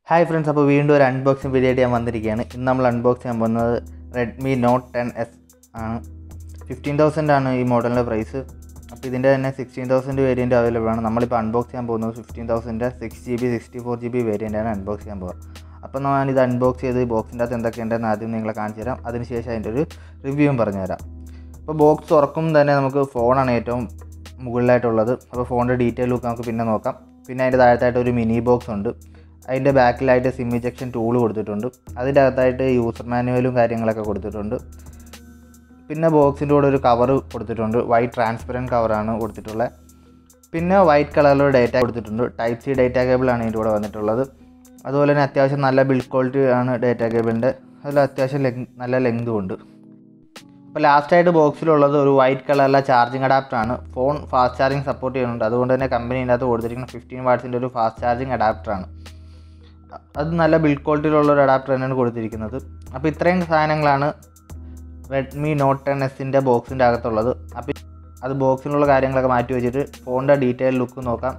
hi friends അപ്പോൾ വീണ്ടും ഒരു അൺബോക്സിങ് വീഡിയോ ആയിട്ട് ഞാൻ വന്നിരിക്കുകയാണ് ഇന്ന് നമ്മൾ അൺബോക്സ് ചെയ്യാൻ പോകുന്നത് റെഡ്മി നോട്ട് ടെൻ എസ് ആണ് ഫിഫ്റ്റീൻ തൗസൻഡ് ആണ് ഈ മോഡലിൻ്റെ പ്രൈസ് അപ്പോൾ ഇതിൻ്റെ തന്നെ സിക്സ്റ്റീൻ തൗസൻഡ് വേരിയൻറ്റ് അവൈലബിൾ ആണ് നമ്മളിപ്പോൾ അൺബോക്സ് ചെയ്യാൻ പോകുന്നത് fifteen thousand six G B sixty four G B വേരിയൻ്റാണ് അൺബോക്സ് ചെയ്യാൻ പോകുക അപ്പോൾ ഞാനിത് അൺബോക്സ് ചെയ്ത് ബോക്സിൻ്റെ അകത്ത് എന്തൊക്കെയുണ്ടെന്ന് ആദ്യം നിങ്ങളെ കാണിച്ചു തരാം അതിനുശേഷം അതിൻ്റെ ഒരു റിവ്യൂവും പറഞ്ഞു തരാം അപ്പോൾ ബോക്സ് തുറക്കും തന്നെ നമുക്ക് ഫോണാണ് ഏറ്റവും മുകളിലായിട്ടുള്ളത് അപ്പോൾ ഫോണിൻ്റെ ഡീറ്റെയിൽ ലുക്ക് നമുക്ക് പിന്നെ നോക്കാം പിന്നെ അതിൻ്റെ താഴത്തായിട്ട് ഒരു മിനി ബോക്സ് ഉണ്ട് അതിൻ്റെ ബാക്കിലായിട്ട് സിം ഇജക്ഷൻ ടൂൾ കൊടുത്തിട്ടുണ്ട് അതിൻ്റെ അകത്തായിട്ട് യൂസർ മാനുവലും കാര്യങ്ങളൊക്കെ കൊടുത്തിട്ടുണ്ട് പിന്നെ ബോക്സിൻ്റെ കൂടെ ഒരു കവർ കൊടുത്തിട്ടുണ്ട് വൈറ്റ് ട്രാൻസ്പെറൻറ്റ് കവറാണ് കൊടുത്തിട്ടുള്ളത് പിന്നെ വൈറ്റ് കളറിലുള്ള ഡേറ്റ കൊടുത്തിട്ടുണ്ട് ടൈപ്പ് സി ഡേറ്റ കേബിളാണ് ഇതിൻ്റെ കൂടെ വന്നിട്ടുള്ളത് അതുപോലെ തന്നെ അത്യാവശ്യം നല്ല ബിൽഡ് ക്വാളിറ്റി ആണ് ഡേറ്റ കേബിളിൻ്റെ അതിൽ അത്യാവശ്യം ലെങ് നല്ല ലെങ്തും ഉണ്ട് അപ്പോൾ ലാസ്റ്റായിട്ട് ബോക്സിലുള്ളത് ഒരു വൈറ്റ് കളറിലെ ചാർജിങ് അഡാപ്റ്ററാണ് ഫോൺ ഫാസ്റ്റ് ചാർജിങ് സപ്പോർട്ട് ചെയ്യുന്നുണ്ട് അതുകൊണ്ട് തന്നെ കമ്പനി ഇതിനകത്ത് കൊടുത്തിരിക്കുന്ന ഫിഫ്റ്റീൻ വാട്ട്സിൻ്റെ ഒരു ഫാസ്റ്റ് ചാർജിങ് അഡാപ്റ്ററാണ് അത് നല്ല ബിൽഡ് ക്വാളിറ്റിയിലുള്ള ഒരു അഡാപ്റ്റർ തന്നെയാണ് കൊടുത്തിരിക്കുന്നത് അപ്പോൾ ഇത്രയും സാധനങ്ങളാണ് റെഡ്മി നോട്ട് ടെൻ എസിൻ്റെ ബോക്സിൻ്റെ അകത്തുള്ളത് അപ്പോൾ അത് ബോക്സിലുള്ള കാര്യങ്ങളൊക്കെ മാറ്റി വെച്ചിട്ട് ഫോണിൻ്റെ ഡീറ്റെയിൽ ലുക്ക് നോക്കാം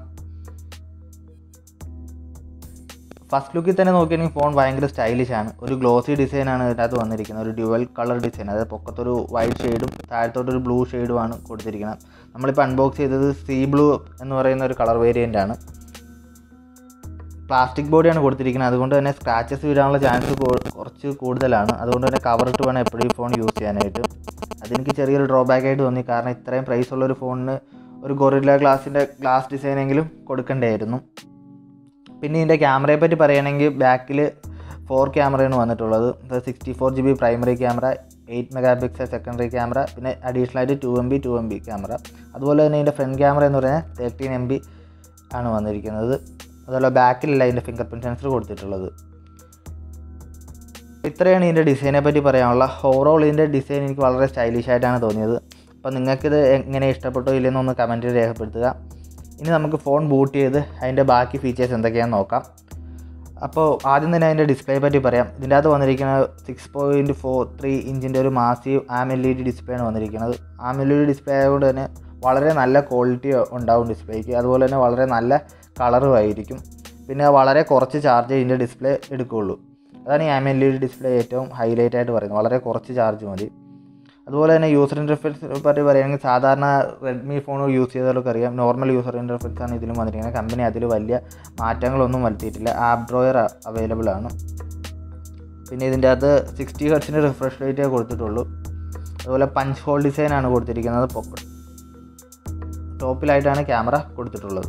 ഫസ്റ്റ് ലുക്കിൽ തന്നെ നോക്കുകയാണെങ്കിൽ ഫോൺ ഭയങ്കര സ്റ്റൈലിഷ് ആണ് ഒരു ഗ്ലോസി ഡിസൈനാണ് ഇതിനകത്ത് വന്നിരിക്കുന്നത് ഒരു ഡ്യുവൽ കളർ ഡിസൈൻ അതായത് പൊക്കത്തൊരു വൈറ്റ് ഷെയ്ഡും താഴത്തോട്ടൊരു ബ്ലൂ ഷെയ്ഡുമാണ് കൊടുത്തിരിക്കുന്നത് നമ്മളിപ്പോൾ അൺബോക്സ് ചെയ്തത് സീ ബ്ലൂ എന്ന് പറയുന്ന ഒരു കളർ വേരിയൻ്റ് ആണ് പ്ലാസ്റ്റിക് ബോഡിയാണ് കൊടുത്തിരിക്കുന്നത് അതുകൊണ്ട് തന്നെ സ്ക്രാച്ചസ് വീഴാനുള്ള ചാൻസ് കുറച്ച് കൂടുതലാണ് അതുകൊണ്ട് തന്നെ കവറിട്ട് വേണം എപ്പോഴും ഈ ഫോൺ യൂസ് ചെയ്യാനായിട്ട് അതെനിക്ക് ചെറിയൊരു ഡ്രോബാക്ക് ആയിട്ട് തോന്നി കാരണം ഇത്രയും പ്രൈസ് ഉള്ള ഒരു ഫോണിന് ഒരു ഗൊറില്ല ഗ്ലാസിൻ്റെ ഗ്ലാസ് ഡിസൈനെങ്കിലും കൊടുക്കേണ്ടായിരുന്നു പിന്നെ ഇതിൻ്റെ ക്യാമറയെ പറ്റി പറയുകയാണെങ്കിൽ ബാക്കിൽ ഫോർ ക്യാമറയാണ് വന്നിട്ടുള്ളത് sixty four G B primary camera eight megapixel secondary camera പിന്നെ അഡീഷണൽ ആയിട്ട് two M B two M B camera അതുപോലെ തന്നെ ഇതിൻ്റെ ഫ്രണ്ട് ക്യാമറ എന്ന് പറയുന്നത് തേർട്ടീൻ എം ബി ആണ് വന്നിരിക്കുന്നത് അതുപോലെ ബാക്കിലല്ല ഇതിൻ്റെ ഫിംഗർ പ്രിൻറ്റ് സെൻസർ കൊടുത്തിട്ടുള്ളത് ഇത്രയാണ് ഇതിൻ്റെ ഡിസൈനെ പറ്റി പറയാനുള്ള ഓവറോൾ ഇതിൻ്റെ ഡിസൈൻ എനിക്ക് വളരെ സ്റ്റൈലിഷ് ആയിട്ടാണ് തോന്നിയത് അപ്പോൾ നിങ്ങൾക്കിത് എങ്ങനെ ഇഷ്ടപ്പെട്ടോ ഇല്ലെന്നോ ഒന്ന് കമൻറ്റിൽ രേഖപ്പെടുത്തുക ഇനി നമുക്ക് ഫോൺ ബൂട്ട് ചെയ്ത് അതിൻ്റെ ബാക്കി ഫീച്ചേഴ്സ് എന്തൊക്കെയാണെന്ന് നോക്കാം അപ്പോൾ ആദ്യം തന്നെ അതിൻ്റെ ഡിസ്പ്ലേ പറ്റി പറയാം ഇതിൻ്റെ അകത്ത് വന്നിരിക്കുന്ന സിക്സ് പോയിൻറ്റ് ഫോർ ത്രീ ഇഞ്ചിൻ്റെ ഒരു massive AM L E D display ആണ് വന്നിരിക്കുന്നത് AM L E D display ആയതുകൊണ്ട് തന്നെ വളരെ നല്ല ക്വാളിറ്റി ഉണ്ടാവും ഡിസ്പ്ലേക്ക് അതുപോലെ തന്നെ വളരെ നല്ല കളറും ആയിരിക്കും പിന്നെ വളരെ കുറച്ച് ചാർജ് ഇതിൻ്റെ ഡിസ്പ്ലേ എടുക്കുകയുള്ളൂ അതാണ് ഈ AM L E D display ഏറ്റവും ഹൈലൈറ്റ് ആയിട്ട് പറയുന്നത് വളരെ കുറച്ച് ചാർജ് മതി അതുപോലെ തന്നെ യൂസർ ഇൻ്റർഫേസ് പറ്റി പറയുകയാണെങ്കിൽ സാധാരണ റെഡ്മി ഫോൺ യൂസ് ചെയ്തവർക്ക് അറിയാം നോർമൽ യൂസർ ഇൻ്റർഫേസ് ആണ് ഇതിലും വന്നിരിക്കുന്നത് കമ്പനി അതിൽ വലിയ മാറ്റങ്ങളൊന്നും വരുത്തിയിട്ടില്ല ആപ്പ് ഡ്രോയർ അവൈലബിൾ ആണ് പിന്നെ ഇതിൻ്റെ അകത്ത് സിക്സ്റ്റി ഹെർട്സിൻ്റെ റിഫ്രഷ് റേറ്റേ കൊടുത്തിട്ടുള്ളൂ അതുപോലെ പഞ്ച് ഹോൾ ഡിസൈനാണ് കൊടുത്തിരിക്കുന്നത് പൊക്ക ടോപ്പിലായിട്ടാണ് ക്യാമറ കൊടുത്തിട്ടുള്ളത്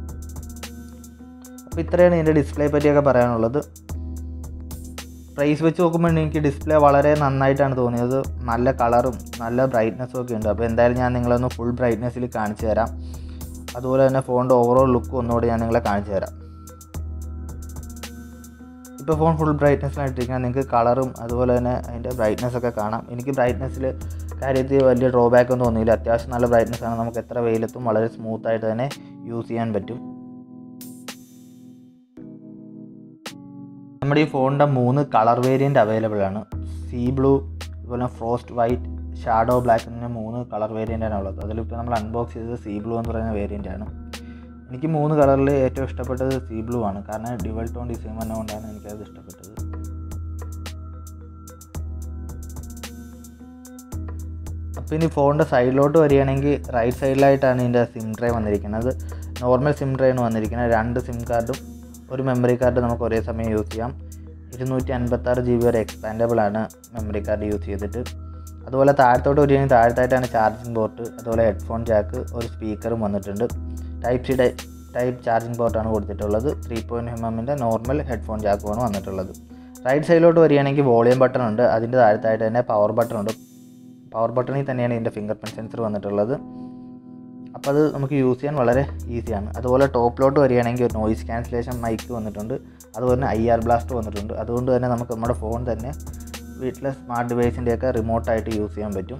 അപ്പോൾ ഇത്രയാണ് ഇതിൻ്റെ ഡിസ്പ്ലേ പറ്റിയൊക്കെ പറയാനുള്ളത് പ്രൈസ് വെച്ച് നോക്കുമ്പോൾ എനിക്ക് ഡിസ്പ്ലേ വളരെ നന്നായിട്ടാണ് തോന്നിയത് നല്ല കളറും നല്ല ബ്രൈറ്റ്നസ്സും ഒക്കെ ഉണ്ട് അപ്പോൾ എന്തായാലും ഞാൻ നിങ്ങളൊന്ന് ഫുൾ ബ്രൈറ്റ്നസ്സിൽ കാണിച്ചു തരാം അതുപോലെ തന്നെ ഫോണിൻ്റെ ഓവറോൾ ലുക്ക് ഒന്നുകൂടി ഞാൻ നിങ്ങളെ കാണിച്ചു തരാം ഇപ്പോൾ ഫോൺ ഫുൾ ബ്രൈറ്റ്നസ്സിലായിട്ടിരിക്കുന്നത് നിങ്ങൾക്ക് കളറും അതുപോലെ തന്നെ അതിൻ്റെ ബ്രൈറ്റ്നസ് ഒക്കെ കാണാം എനിക്ക് ബ്രൈറ്റ്നസ്സിൽ കാര്യത്തിൽ വലിയ ഡ്രോബാക്ക് ഒന്നും തോന്നിയില്ല അത്യാവശ്യം നല്ല ബ്രൈറ്റ്നസ് ആണ് നമുക്ക് എത്ര വെയിലത്തും വളരെ സ്മൂത്തായിട്ട് തന്നെ യൂസ് ചെയ്യാൻ പറ്റും നമ്മുടെ ഈ ഫോണിൻ്റെ മൂന്ന് കളർ വേരിയൻ്റ് അവൈലബിൾ ആണ് സീ ബ്ലൂ അതുപോലെ ഫ്രോസ്റ്റ് വൈറ്റ് ഷാഡോ ബ്ലാക്ക് എന്നിങ്ങനെ മൂന്ന് കളർ വേരിയൻ്റാണ് ഉള്ളത് അതിലിപ്പോൾ നമ്മൾ അൺബോക്സ് ചെയ്തത് സീ ബ്ലൂ എന്ന് പറയുന്ന വേരിയൻ്റ് ആണ് എനിക്ക് മൂന്ന് കളറിൽ ഏറ്റവും ഇഷ്ടപ്പെട്ടത് സീ ബ്ലൂ ആണ് കാരണം ഡിവൽ ടോൺ ഡിസൈൻ വന്നുകൊണ്ടാണ് എനിക്കത് ഇഷ്ടപ്പെട്ടത് അപ്പോൾ ഇനി ഫോണിൻ്റെ സൈഡിലോട്ട് വരികയാണെങ്കിൽ റൈറ്റ് സൈഡിലായിട്ടാണ് ഇതിൻ്റെ സിം ട്രേ വന്നിരിക്കുന്നത് നോർമൽ സിം ട്രേ ആണ് വന്നിരിക്കുന്നത് രണ്ട് സിം കാർഡും ഒരു മെമ്മറി കാർഡ് നമുക്ക് ഒരേ സമയം യൂസ് ചെയ്യാം ഇരുന്നൂറ്റി അൻപത്താറ് ജി ബി വരെ എക്സ്പാൻഡബിൾ ആണ് മെമ്മറി കാർഡ് യൂസ് ചെയ്തിട്ട് അതുപോലെ താഴത്തോട്ട് വരികയാണെങ്കിൽ താഴത്തായിട്ടാണ് ചാർജിങ് പോർട്ട് അതുപോലെ ഹെഡ്ഫോൺ ജാക്ക് ഒരു സ്പീക്കറും വന്നിട്ടുണ്ട് ടൈപ്പ് സി ടൈപ്പ് ചാർജിങ് പോർട്ടാണ് കൊടുത്തിട്ടുള്ളത് ത്രീ പോയിൻറ്റ് എം എമ്മിൻ്റെ നോർമൽ ഹെഡ്ഫോൺ ജാക്കുമാണ് വന്നിട്ടുള്ളത് റൈറ്റ് സൈഡിലോട്ട് വരികയാണെങ്കിൽ വോളിയം ബട്ടൺ ഉണ്ട് അതിൻ്റെ താഴത്തായിട്ട് തന്നെ പവർ ബട്ടൺ ഉണ്ട് പവർ ബട്ടണിൽ തന്നെയാണ് ഇതിൻ്റെ ഫിംഗർ പ്രിൻറ്റ് സെൻസർ വന്നിട്ടുള്ളത് അപ്പോൾ അത് നമുക്ക് യൂസ് ചെയ്യാൻ വളരെ ഈസിയാണ് അതുപോലെ ടോപ്പിലോട്ട് വരികയാണെങ്കിൽ ഒരു നോയിസ് ക്യാൻസലേഷൻ മൈക്ക് വന്നിട്ടുണ്ട് അതുപോലെ തന്നെ ഐ ആർ ബ്ലാസ്റ്റ് വന്നിട്ടുണ്ട് അതുകൊണ്ട് തന്നെ നമുക്ക് നമ്മുടെ ഫോൺ തന്നെ വീട്ടിലെ സ്മാർട്ട് ഡിവൈസിൻ്റെയൊക്കെ റിമോട്ടായിട്ട് യൂസ് ചെയ്യാൻ പറ്റും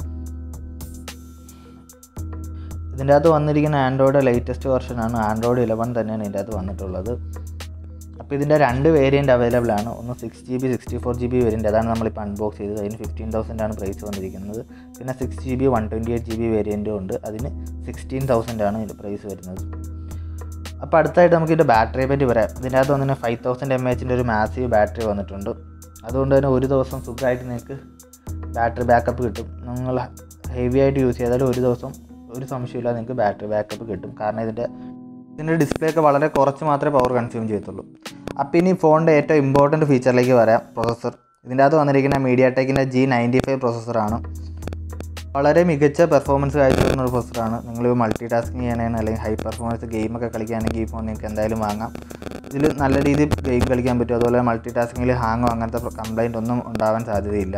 ഇതിൻ്റെ അകത്ത് വന്നിരിക്കുന്ന ആൻഡ്രോയിഡ് ലേറ്റസ്റ്റ് വെർഷനാണ് ആൻഡ്രോയിഡ് ഇലവൻ തന്നെയാണ് ഇതിൻ്റെ അകത്ത് വന്നിട്ടുള്ളത് അപ്പോൾ ഇതിൻ്റെ രണ്ട് വേരിയൻറ്റ് അവൈലബിൾ ആണ് ഒന്ന് six G B sixty four G B variant അതാണ് നമ്മളിപ്പോൾ അൺബോക്സ് ചെയ്തത് അതിന് ഫിഫ്റ്റീൻ തൗസൻഡ് ആണ് പ്രൈസ് വന്നിരിക്കുന്നത് പിന്നെ six G B one twenty eight G B വേരിയൻറ്റും ഉണ്ട് അതിന് സിക്സ്റ്റീൻ തൗസൻഡ് ആണ് ഇതിൻ്റെ പ്രൈസ് വരുന്നത് അപ്പോൾ അടുത്തായിട്ട് നമുക്ക് ഇതിൻ്റെ ബാറ്ററിയെ പറ്റി പറയാം ഇതിൻ്റെ അകത്ത് വന്നിട്ട് ഫൈവ് തൗസൻഡ് എം എച്ചിൻ്റെ ഒരു മാസീവ് ബാറ്ററി വന്നിട്ടുണ്ട് അതുകൊണ്ട് തന്നെ ഒരു ദിവസം സുഖമായിട്ട് നിങ്ങൾക്ക് ബാറ്ററി ബാക്കപ്പ് കിട്ടും നിങ്ങൾ ഹെവി ആയിട്ട് യൂസ് ചെയ്താൽ ഒരു ദിവസം ഒരു സംശയമില്ല നിങ്ങൾക്ക് ബാറ്ററി ബാക്കപ്പ് കിട്ടും കാരണം ഇതിൻ്റെ ഇതിൻ്റെ ഡിസ്പ്ലേ ഒക്കെ വളരെ കുറച്ച് മാത്രമേ പവർ കൺസ്യൂം ചെയ്യത്തുള്ളൂ അപ്പോൾ ഇനി ഫോണിൻ്റെ ഏറ്റവും ഇമ്പോർട്ടൻറ്റ് ഫീച്ചറിലേക്ക് വരാം പ്രൊസസ്സർ ഇതിൻ്റെ അകത്ത് വന്നിരിക്കുന്ന മീഡിയ ടെക്കിൻ്റെ ജി നയൻറ്റി ഫൈവ് പ്രൊസസ്സറാണ് വളരെ മികച്ച പെർഫോമൻസ് കാഴ്ചവെക്കുന്ന ഒരു പ്രൊസസ്സറാണ് നിങ്ങൾ മൾട്ടി ടാസ്കിങ് ചെയ്യാനാണ് അല്ലെങ്കിൽ ഹൈ പെർഫോമൻസ് ഗെയിമൊക്കെ കളിക്കുകയാണെങ്കിൽ ഈ ഫോൺ നിങ്ങൾക്ക് എന്തായാലും വാങ്ങാം ഇതിൽ നല്ല രീതിയിൽ ഗെയിം കളിക്കാൻ പറ്റും അതുപോലെ മൾട്ടി ടാസ്കിങ്ങിൽ ഹാങ്ങോ അങ്ങനത്തെ കംപ്ലൈൻറ്റ് ഒന്നും ഉണ്ടാവാൻ സാധ്യതയില്ല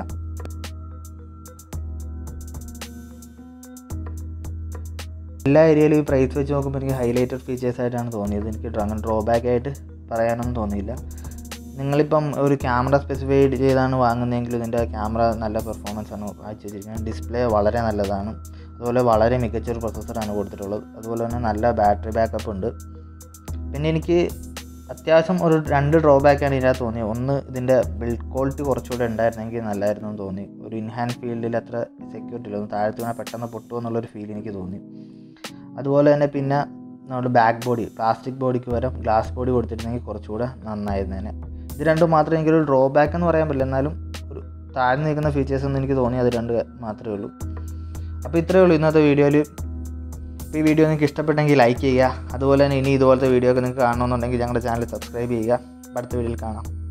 എല്ലാ ഏരിയയിലും ഈ പ്രൈസ് വെച്ച് നോക്കുമ്പോൾ എനിക്ക് ഹൈലൈറ്റഡ് ഫീച്ചേഴ്സ് ആയിട്ടാണ് തോന്നിയത് എനിക്ക് അങ്ങനെ ഡ്രോബാക്ക് ആയിട്ട് പറയാനൊന്നും തോന്നിയില്ല നിങ്ങളിപ്പം ഒരു ക്യാമറ സ്പെസിഫൈഡ് ചെയ്താണ് വാങ്ങുന്നതെങ്കിൽ ഇതിൻ്റെ ക്യാമറ നല്ല പെർഫോമൻസ് ആണ് കാഴ്ചവെച്ചിരിക്കുന്നത് ഡിസ്പ്ലേ വളരെ നല്ലതാണ് അതുപോലെ വളരെ മികച്ച ഒരു പ്രൊസസ്സറാണ് കൊടുത്തിട്ടുള്ളത് അതുപോലെ തന്നെ നല്ല ബാറ്ററി ബാക്കപ്പ് ഉണ്ട് പിന്നെ എനിക്ക് അത്യാവശ്യം ഒരു രണ്ട് ഡ്രോബാക്കാണ് ഇതിനകത്ത് തോന്നിയത് ഒന്ന് ഇതിൻ്റെ ബിൽഡ് ക്വാളിറ്റി കുറച്ചുകൂടെ ഉണ്ടായിരുന്നെങ്കിൽ നല്ലായിരുന്നു എന്ന് തോന്നി ഒരു ഇൻഹാൻഡ് ഫീൽഡിൽ അത്ര സെക്യൂരിറ്റി ഇല്ല ഒന്ന് താഴത്ത് വീണാൽ പെട്ടെന്ന് പൊട്ടുമോ എന്നുള്ളൊരു ഫീൽ എനിക്ക് തോന്നി അതുപോലെ തന്നെ പിന്നെ നമ്മുടെ ബാക്ക് ബോഡി പ്ലാസ്റ്റിക് ബോഡിക്ക് പകരം ഗ്ലാസ് ബോഡി കൊടുത്തിരുന്നെങ്കിൽ കുറച്ചുകൂടെ നന്നായിരുന്നേനെ ഇത് രണ്ടും മാത്രമേ എനിക്കൊരു ഡ്രോബാക്ക് എന്ന് പറയാൻ പറ്റില്ല എന്നാലും ഒരു താഴ്ന്നു നിൽക്കുന്ന ഫീച്ചേഴ്സ് ഒന്നും എനിക്ക് തോന്നി അത് രണ്ട് മാത്രമേ ഉള്ളൂ അപ്പോൾ ഇത്രയേ ഉള്ളൂ ഇന്നത്തെ വീഡിയോയിൽ അപ്പോൾ ഈ വീഡിയോ നിങ്ങൾക്ക് ഇഷ്ടപ്പെട്ടെങ്കിൽ ലൈക്ക് ചെയ്യുക അതുപോലെ തന്നെ ഇനി ഇതുപോലത്തെ വീഡിയോ ഒക്കെ നിങ്ങൾക്ക് കാണണമെന്നുണ്ടെങ്കിൽ ഞങ്ങളുടെ ചാനൽ സബ്സ്ക്രൈബ് ചെയ്യുക അടുത്ത വീഡിയോയിൽ കാണാം